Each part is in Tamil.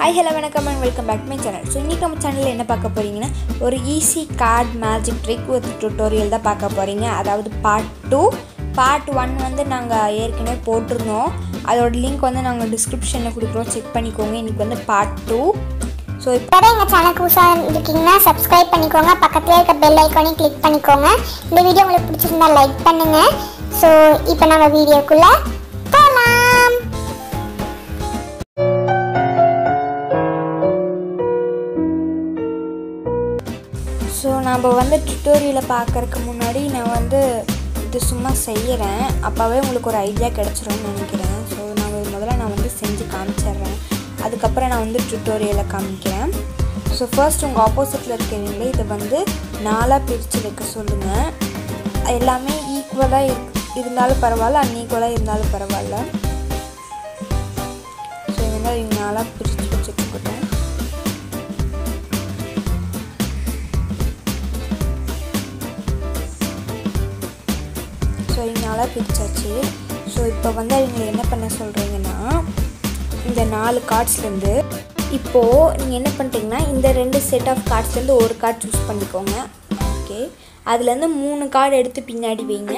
ஹாய் ஹலோ வணக்கம் and welcome back my channel so இன்றைக்கி நம்ம சேனலில் என்ன பார்க்க போகிறீங்கன்னா ஒரு easy card magic trick with tutorial தான் பார்க்க போகிறீங்க அதாவது பார்ட் டூ பார்ட் ஒன் வந்து நாங்கள் ஏற்கனவே போட்டிருந்தோம் அதோட லிங்க் வந்து நாங்கள் டிஸ்கிரிப்ஷனில் கொடுக்குறோம் செக் பண்ணிக்கோங்க இன்றைக்கி வந்து பார்ட் டூ ஸோ இப்போ இப்போதான் எங்கள் சேனலுக்கு புதுசாக இருக்கீங்கன்னா சப்ஸ்கிரைப் பண்ணிக்கோங்க பக்கத்துலேயே இருக்க பெல் ஐக்கானையும் கிளிக் பண்ணிக்கோங்க இந்த வீடியோ உங்களுக்கு பிடிச்சிருந்தா லைக் பண்ணுங்கள் ஸோ இப்போ நம்ம வீடியோக்குள்ளே போகலாம் ஸோ நம்ம வந்து டுட்டோரியலை பார்க்கறதுக்கு முன்னாடி நான் வந்து இது சும்மா செய்கிறேன் அப்போவே உங்களுக்கு ஒரு ஐடியா கிடச்சிரும்னு நினைக்கிறேன் ஸோ நான் முதல்ல நான் வந்து செஞ்சு காமிச்சிடுறேன் அதுக்கப்புறம் நான் வந்து டுட்டோரியலை காமிக்கிறேன் ஸோ ஃபர்ஸ்ட் உங்கள் ஆப்போசிட்டில் இருக்கிறவங்களே இதை வந்து நாலாக பிரித்து வைக்க சொல்லுங்கள் எல்லாமே ஈக்குவலாக இருந்தாலும் பரவாயில்ல அன்ஈக்குவலாக இருந்தாலும் பரவாயில்ல ஸோ இது வந்து இவங்க நாலாக பிரித்து வச்சுக்கிட்டேன் ஸோ இவங்களால பிரிச்சாச்சு ஸோ இப்போ வந்து அவங்க என்ன பண்ண சொல்கிறீங்கன்னா இந்த நாலு கார்ட்ஸ்லேருந்து இப்போது நீங்கள் என்ன பண்ணுறீங்கன்னா இந்த ரெண்டு செட் ஆஃப் கார்ட்ஸ்லேருந்து ஒரு கார்டு சூஸ் பண்ணிக்கோங்க ஓகே அதுலேருந்து மூணு கார்டு எடுத்து பின்னாடி வைங்க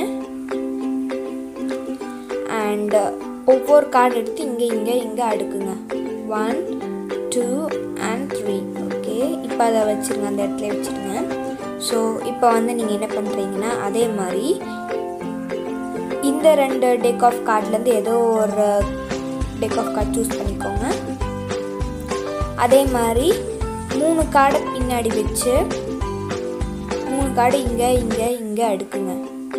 அண்ட் ஒவ்வொரு கார்டு எடுத்து இங்கே இங்கே இங்கே அடுக்குங்க one two and three okay இப்போ அதை வச்சுருங்க அந்த இடத்துல வச்சுருங்க ஸோ இப்போ வந்து நீங்கள் என்ன பண்ணுறீங்கன்னா அதே மாதிரி இந்த ரெண்டு டெக் ஆஃப் கார்ட்லேருந்து ஏதோ ஒரு டெக் ஆஃப் கார்டு சூஸ் பண்ணிக்கோங்க அதே மாதிரி மூணு கார்டை பின்னாடி வச்சு மூணு கார்டு இங்கே இங்கே இங்கே அடுக்குங்க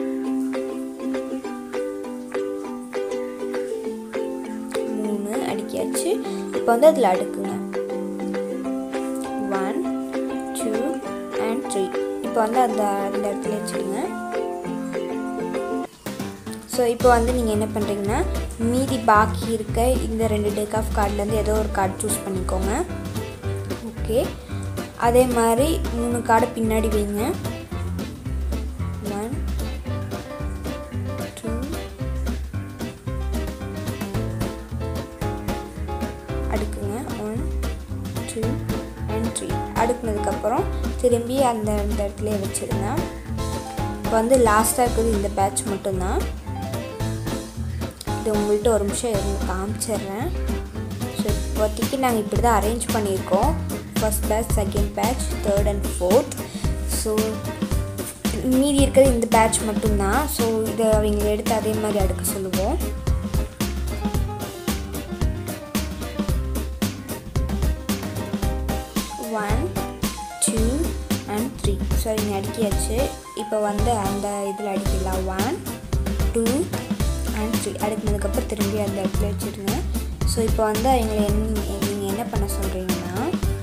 மூணு அடிக்கியாச்சு இப்போ வந்து அதில் அடுக்குங்க ஒன் டூ அண்ட் த்ரீ இப்போ வந்து அந்த அந்த இடத்துல வச்சுடுங்க ஸோ இப்போ வந்து நீங்கள் என்ன பண்ணுறீங்கன்னா மீதி பாக்கி இருக்க இந்த ரெண்டு டெக் ஆஃப் கார்ட்லேருந்து ஏதோ ஒரு கார்டு சூஸ் பண்ணிக்கோங்க ஓகே அதே மாதிரி மூணு கார்டு பின்னாடி வைங்க ஒன் டூ அடுக்குங்க ஒன் டூ அண்ட் த்ரீ அடுக்குனதுக்கப்புறம் திரும்பி அந்த அந்த இடத்துல வச்சுருங்க இப்போ வந்து லாஸ்ட்டாக இருக்குது இந்த பேட்ச் மட்டும்தான் இது உங்கள்கிட்ட ஒரு நிமிஷம் இருந்து காமிச்சிடுறேன் ஸோ இப்போதைக்கு நாங்கள் இப்படி தான் அரேஞ்ச் பண்ணியிருக்கோம் first batch second batch third and fourth so மீதி இருக்கிறது இந்த பேட்ச் மட்டும்தான் ஸோ இதை அவங்க எடுத்து அதே மாதிரி அடுக்க சொல்லுவோம் one two and three so இங்கே அடிக்கியாச்சு இப்போ வந்து அந்த இதில் அடிக்கலாம் ஒன் டூ அண்ட் த்ரீ அடுக்கினதுக்கப்புறம் திரும்பி அந்த இடத்துல வச்சுருங்க ஸோ இப்போ வந்து அவங்கள என்ன நீங்கள் என்ன பண்ண சொல்கிறீங்கன்னா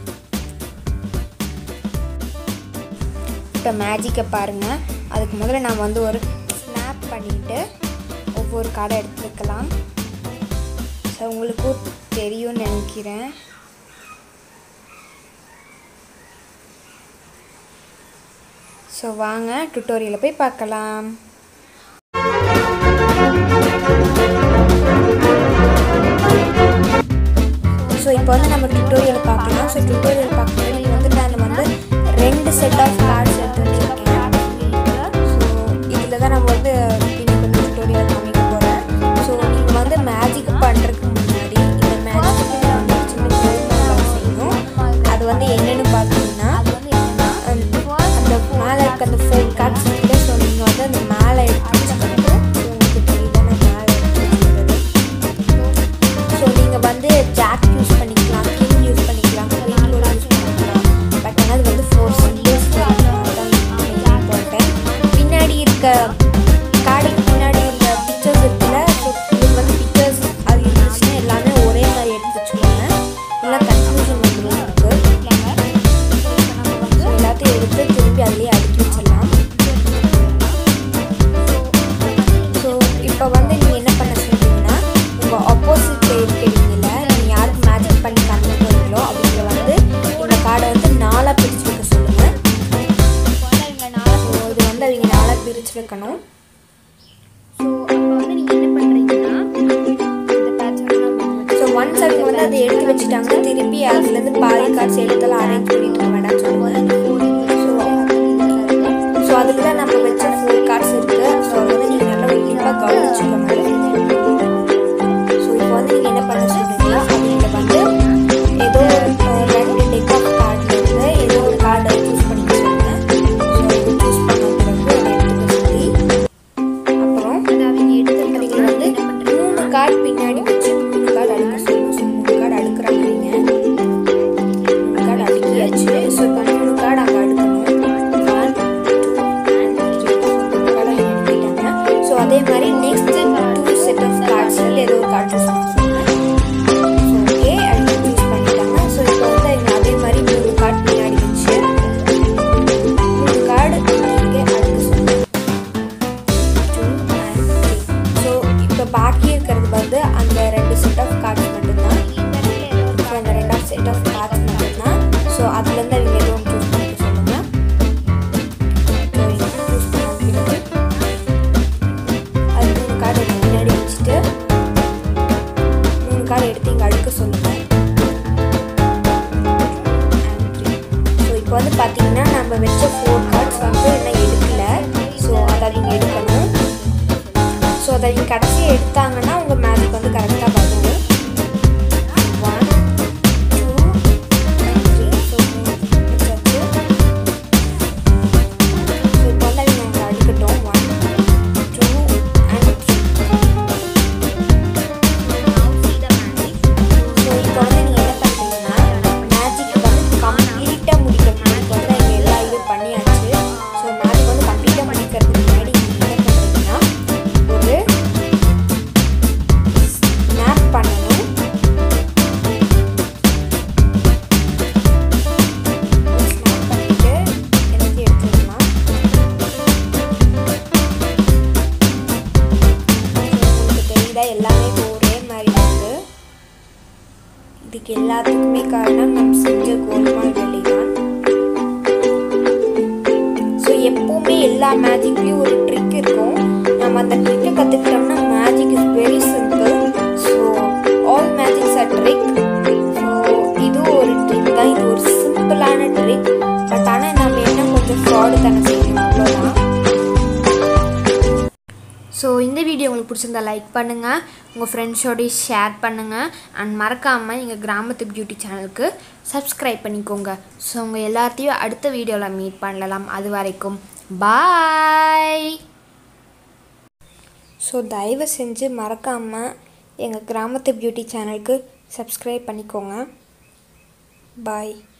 இப்போ மேஜிக்கை பாருங்கள் அதுக்கு முதல்ல நான் வந்து ஒரு ஸ்னாப் பண்ணிவிட்டு ஒவ்வொரு கார்டை எடுத்து வைக்கலாம் ஸோ உங்களுக்கும் தெரியும்னு நினைக்கிறேன் ஸோ வாங்க டுட்டோரியலை போய் பார்க்கலாம் ஸோ இப்போ வந்து நம்ம டுட்டோரியல் பார்க்கலாம் ஸோ டுட்டோரியல் பார்க்கும்போது வந்து நான் வந்து ரெண்டு செட் ஆஃப் கார்ட்ஸ் எடுத்து வச்சுருக்கேன் ஸோ இதில் தான் நம்ம வந்து இன்னைக்கு வந்து டுட்டோரியல் காமிக்க போகிறேன் ஸோ நீங்கள் வந்து மேஜிக் பண்ணுறதுக்கு முன்னாடி இந்த மேஜிக்கு வந்து சின்ன கோல்மால் செய்யணும் அது வந்து என்னென்னு பார்த்தீங்கன்னா அந்த மேலே இருக்க அந்த ஃபோர் கார்ட்ஸ் கிட்ட ஸோ நீங்கள் வந்து அந்த மேலே எடுத்து வச்சுக்கணும் ஸோ உங்களுக்கு தெரியுதானே மேலே எடுத்து வச்சுக்கிறது ஸோ நீங்கள் வந்து ஜாக் யூஸ் பண்ணிக்கலாம் கிங் யூஸ் பண்ணிக்கலாம் குயின் கூட யூஸ் பண்ணிக்கலாம் பட் ஆனால் அது வந்து ஃபோர் சிங்கிள்ஸ் இம்பார்ட்டன்ட் பின்னாடி இருக்க கார்டுக்கு பின்னாடி இருக்க பிக்சர்ஸ் இருக்குல்ல ஸோ இது வந்து பிக்சர்ஸ் அது இருந்துச்சுன்னா எல்லாமே ஒரே மாதிரி எடுத்து வச்சுக்கோங்க இல்லை கன்ஃபியூஷன் வந்துடும் நமக்கு ஸோ எல்லாத்தையும் எடுத்து திரும்பி அதுலேயே அடுக்கி வச்சிடலாம் ஸோ இப்போ வந்து நீங்கள் என்ன பண்ண சொல்றீங்கன்னா உங்கள் ஆப்போசிட்டில் இருக்கிறீங்கள நீங்கள் யாருக்கு மேஜிக் பண்ணி காமிக்கிறீங்களோ அவங்கள வந்து இந்த கார்டை வந்து நாலாக பிரித்து வைக்க சொல்லுங்கள் ஸோ இது வந்து அவங்க நாலாக பிரித்து வைக்கணும் ஸோ அப்போ வந்து நீங்கள் என்ன பண்ணுறீங்கன்னா இந்த பேட்ச் ஸோ ஒன்ஸ் அவங்க வந்து வந்து அதை எடுத்து வச்சுட்டாங்கன்னா திருப்பி அதுலேருந்து பாதி கார்ட்ஸ் எடுத்தாலும் அரேஞ்ச் பண்ணிட்டு இருக்க வேண்டாம்னு சொல்லுவாங்க ஸோ அதில் தான் நம்ம வச்ச ஃபோர் கார்ட்ஸ் இருக்குது ஸோ அதை வந்து நீங்கள் நல்லா உன்னிப்பாக கவனிச்சுக்கோங்க ஸோ இப்போ வந்து நீங்கள் என்ன பண்ண சொல்கிறீங்களா அதில் வந்து ஏதோ ஒரு அஹ், ரெண்டு டெக் ஆஃப் கார்டில் இருந்து ஏதோ ஒரு கார்டை சூஸ் பண்ணிக்க சொல்லுங்கள் ஸோ இது சூஸ் பண்ண பிறகு அதை எடுத்துக்க சொல்லி அப்புறம் நீங்கள் வந்து மூணு கார்டு பின்னாடி வச்சு மூணு கார்டு அடுக்க சொல்லணும் ஸோ மூணு கார்டு அடுக்குறாங்க நீங்கள் மூணு கார்டு அடுக்கியாச்சு ஸோ இப்போ மூணு கார்டு அங்கே அடுக்கணும் ஒன் டூ மூணு கார்டு அங்கே அடுக்கிட்டாங்க ஸோ அதே மாதிரி நெக்ஸ்ட் டூ செட் ஆஃப் கார்ட்ஸில் ஏதோ ஒரு கார்டு சூஸ் பண்ண சொல்லுங்கள் ஸோ ஓகே அடுத்து சூஸ் பண்ணிட்டாங்க ஸோ இப்போ வந்து இங்கே அதே மாதிரி மூணு கார்டு பின்னாடி வச்சு மூணு கார்டு இங்கே அடுக்க சொல்லுங்கள் ஸோ இப்போ பாக்கி இருக்கிறது வந்து அந்த ரெண்டு செட் ஆஃப் கார்ட்ஸ் மட்டும்தான் ஸோ அந்த ரெண்டாவது செட் ஆஃப் கார்ட்ஸ் மட்டும்தான் ஸோ அதுலேருந்து அவங்க ஏதோ ஒன்று சூஸ் பண்ணிக்க சொல்லுங்கள் சூஸ் பண்ண பிறகு அது மூணு கார்டு எடுத்து முன்னாடி வச்சுட்டு மூணு கார்டு எடுத்து இங்கே அடுக்க சொல்லுங்கள் ஸோ இப்போ வந்து பார்த்தீங்கன்னா நம்ம வச்ச ஃபோர் கார்ட்ஸ் வந்து இன்னும் எடுக்கல ஸோ அதை அவங்க எடுக்கணும் ஸோ அதை அவங்க கடைசியாக எடுத்தாங்கன்னா உங்கள் மேஜிக் வந்து கரெக்டாக வரும் ஒன் டூ த்ரீ ஸோ வச்சாச்சு ஸோ இப்போ வந்து அவங்க அங்கே அடிக்கட்டும் one two and three so இப்போ வந்து நீங்கள் என்ன பண்ணுறீங்கன்னா மேஜிக் வந்து கம்ப்ளீட்டாக முடிக்கணும் இப்போ வந்து நீங்கள் எல்லா இதுவும் பண்ணியாச்சு ஸோ மேஜிக் வந்து கம்ப்ளீட்டாக முடிக்கிறதுக்கு முன்னாடி நீங்கள் என்ன பண்ணுறீங்கன்னா ஒரு ஸ்னாப் பண்ணணும் ஸ்னாப் பண்ணிவிட்டு எல்லாத்தையும் எடுத்துடலாம் உங்களுக்கு தெரியுதா எல்லாமே இப்போ ஒரே மாதிரி இருக்குது இதுக்கு எல்லாத்துக்குமே காரணம் நம் செஞ்ச கோல்மால் வெள்ளி தான் ஸோ எப்போவுமே எல்லா மேஜிக்லேயும் ஒரு ட்ரிக் இருக்கும் நம்ம அந்த ட்ரிக்கை கற்றுக்கிட்டோம்னா magic is very simple so all magics are trick so இது ஒரு ட்ரிக் தான் இது ஒரு சிம்பிளான ட்ரிக் பட் ஆனால் நம்ம என்ன கொஞ்சம் ஃப்ராடு தானே செய்யணும் அவ்வளோதான் ஸோ இந்த வீடியோ உங்களுக்கு பிடிச்சிருந்தா லைக் பண்ணுங்கள் உங்கள் ஃப்ரெண்ட்ஸோடய ஷேர் பண்ணுங்கள் அண்ட் மறக்காமல் எங்கள் கிராமத்து பியூட்டி சேனலுக்கு சப்ஸ்கிரைப் பண்ணிக்கோங்க ஸோ உங்கள் எல்லாத்தையும் அடுத்த வீடியோவில் மீட் பண்ணலாம் அது வரைக்கும் பாய் ஸோ தயவு செஞ்சு மறக்காமல் எங்கள் கிராமத்து பியூட்டி சேனலுக்கு சப்ஸ்கிரைப் பண்ணிக்கோங்க பாய்